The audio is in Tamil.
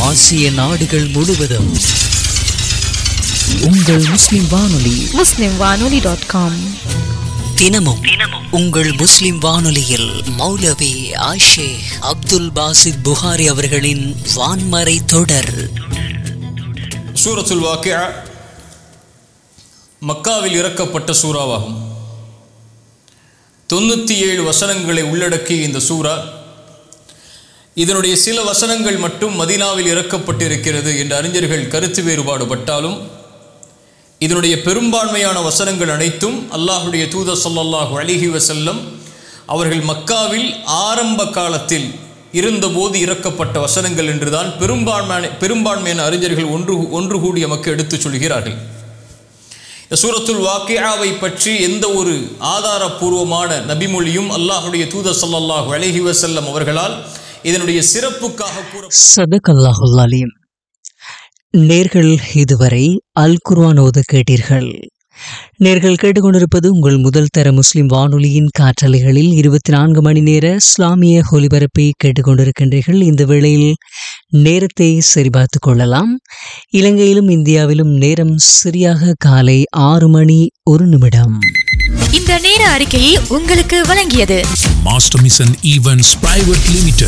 ஆசிய நாடுகள் முழுவதும் உங்கள் முஸ்லிம் வானொலி muslimwanoli.com தினமும் உங்கள் முஸ்லிம் வானொலியில் மௌலவி ஆஷேக் அப்துல் பாசித் புகாரி அவர்களின் வான்மறை தொடர் சூரத்துல் வாக்கியா மக்காவில் இறக்கப்பட்ட சூறாவாகும் தொண்ணூற்றி ஏழு வசனங்களை உள்ளடக்கிய இந்த சூரா இதனுடைய சில வசனங்கள் மட்டும் மதீனாவில் இறக்கப்பட்டிருக்கிறது என்று அறிஞர்கள் கருத்து வேறுபாடுபட்டாலும் இதனுடைய பெரும்பான்மையான வசனங்கள் அனைத்தும் அல்லாஹுடைய தூதர் ஸல்லல்லாஹு அலைஹி வஸல்லம் அவர்கள் மக்காவில் ஆரம்ப காலத்தில் இருந்தபோது இறக்கப்பட்ட வசனங்கள் என்றுதான் பெரும்பான்மையான பெரும்பான்மையான அறிஞர்கள் ஒன்று ஒன்று கூடி நமக்கு எடுத்துச் சொல்கிறார்கள் இந்த சூரத்துல் வாக்கியாவை பற்றி எந்த ஒரு ஆதாரபூர்வமான நபிமொழியும் அல்லாஹுடைய தூதர் ஸல்லல்லாஹு அலைஹி வஸல்லம் அவர்களால் இதனுடைய சிறப்புக்காக கூற சதகல்லாஹுல் அலீம் நேர்கள் இதுவரை அல் குர்ஆன் ஓத கேட்டீர்கள் நேர்கள் கேட்டுக்கொண்டிருப்பது உங்கள் முதல் தர முஸ்லிம் வானொலியின் காற்றலைகளில் இருபத்தி நான்கு மணி நேர இஸ்லாமிய ஒலிபரப்பை கேட்டுக்கொண்டிருக்கின்றீர்கள் இந்த வேளையில் நேரத்தை சரிபார்த்துக் கொள்ளலாம் இலங்கையிலும் இந்தியாவிலும் நேரம் சரியாக காலை ஆறு மணி ஒரு நிமிடம் இந்த நேர அறிக்கையை உங்களுக்கு வழங்கியது Master Mission Events Private Limited.